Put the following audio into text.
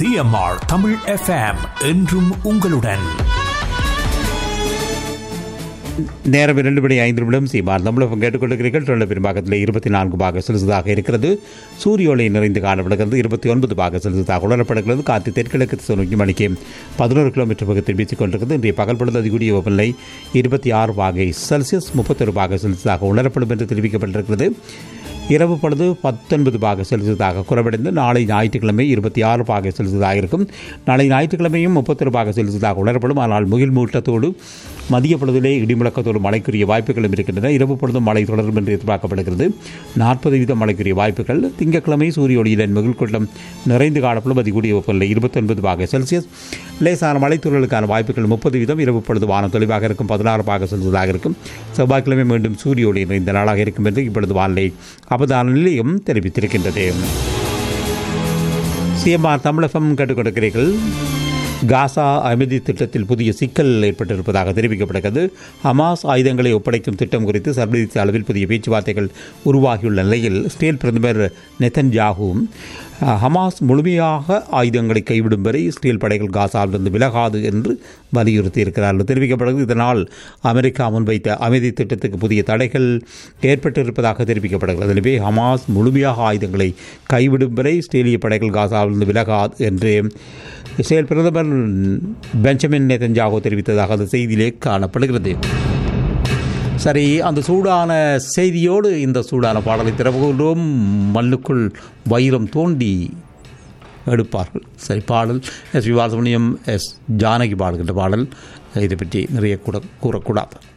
CMR Tamil FM என்றும் உங்களுடன் நேரம் இரண்டு மணி ஐந்து நிமிடம் சீமார் தமிழகம் கேட்டுக்கொண்டிருக்கிறீர்கள் தொழில் பெரும்பாகத்தில் இருபத்தி நான்கு பாக செலுத்ததாக இருக்கிறது சூரிய ஒளி நிறைந்து காணப்படுகிறது இருபத்தி ஒன்பது பாக செலுத்ததாக உணரப்படுகிறது காற்று தெற்கிழக்கு தொண்ணூற்றி மணிக்கு பதினோரு கிலோமீட்டர் வேகத்தில் வீசிக் கொண்டிருக்கிறது இன்றைய பகல் பொழுது அதிகூடிய வெப்பநிலை இருபத்தி ஆறு பாகை செல்சியஸ் முப்பத்தொரு பாக செலுத்ததாக உணரப்படும் என்று தெரிவிக்கப்பட்டிருக்கிறது இரவு பொழுது பத்தொன்பது பாக செலுத்ததாக குறைவடைந்து நாளை ஞாயிற்றுக்கிழமை இருபத்தி ஆறு பாக செலுத்ததாக இருக்கும் நாளை ஞாயிற்றுக்கிழமையும் முப்பத்தொரு பாக செலுத்ததாக உணரப்படும் ஆனால் முகில் மூட்டத்தோடு மதிய பொழுதிலே இடிமுழக்கத்தோடு மழைக்குரிய வாய்ப்புகளும் இருக்கின்றன இரவு பொழுதும் மழை தொடரும் என்று எதிர்பார்க்கப்படுகிறது நாற்பது வீதம் மழைக்குரிய வாய்ப்புகள் திங்கட்கிழமை சூரிய ஒளியுடன் முகில்கூட்டம் நிறைந்து காணப்படும் அதிகூடிய வெப்பநிலை இருபத்தொன்பது பாக செல்சியஸ் லேசான மழைத்தூழலுக்கான வாய்ப்புகள் முப்பது வீதம் இரவு பொழுது வானம் தெளிவாக இருக்கும் பதினாறு பாக செல்சியஸாக இருக்கும் செவ்வாய்க்கிழமை மீண்டும் சூரிய ஒளி நிறைந்த நாளாக இருக்கும் என்று இப்பொழுது வானிலை அவதான நிலையம் தெரிவித்திருக்கின்றது சிஎம்ஆர் தமிழகம் கேட்டுக்கொண்டிருக்கிறீர்கள் காசா அமைதி திட்டத்தில் புதிய சிக்கல் ஏற்பட்டிருப்பதாக தெரிவிக்கப்படுகிறது ஹமாஸ் ஆயுதங்களை ஒப்படைக்கும் திட்டம் குறித்து சர்வதேச அளவில் புதிய பேச்சுவார்த்தைகள் உருவாகியுள்ள நிலையில் இஸ்ரேல் பிரதமர் நெத்தன் ஜாகும் ஹமாஸ் முழுமையாக ஆயுதங்களை கைவிடும் வரை இஸ்ரேல் படைகள் காசாவிலிருந்து விலகாது என்று வலியுறுத்தியிருக்கிறார்கள் தெரிவிக்கப்படுகிறது இதனால் அமெரிக்கா முன்வைத்த அமைதி திட்டத்துக்கு புதிய தடைகள் ஏற்பட்டிருப்பதாக தெரிவிக்கப்படுகிறது எனவே ஹமாஸ் முழுமையாக ஆயுதங்களை கைவிடும் வரை இஸ்ரேலிய படைகள் காசாவிலிருந்து விலகாது என்று இஸ்ரேல் பிரதமர் பெஞ்சமின் நேதன்ஜாகோ தெரிவித்ததாக அந்த செய்தியிலே காணப்படுகிறது சரி அந்த சூடான செய்தியோடு இந்த சூடான பாடலை திறவுகின்றோம் மண்ணுக்குள் வைரம் தோண்டி எடுப்பார்கள் சரி பாடல் S V Balasubrahmanyam S Janaki பாடுகின்ற பாடல் இதை பற்றி நிறைய கூட கூறக்கூடாது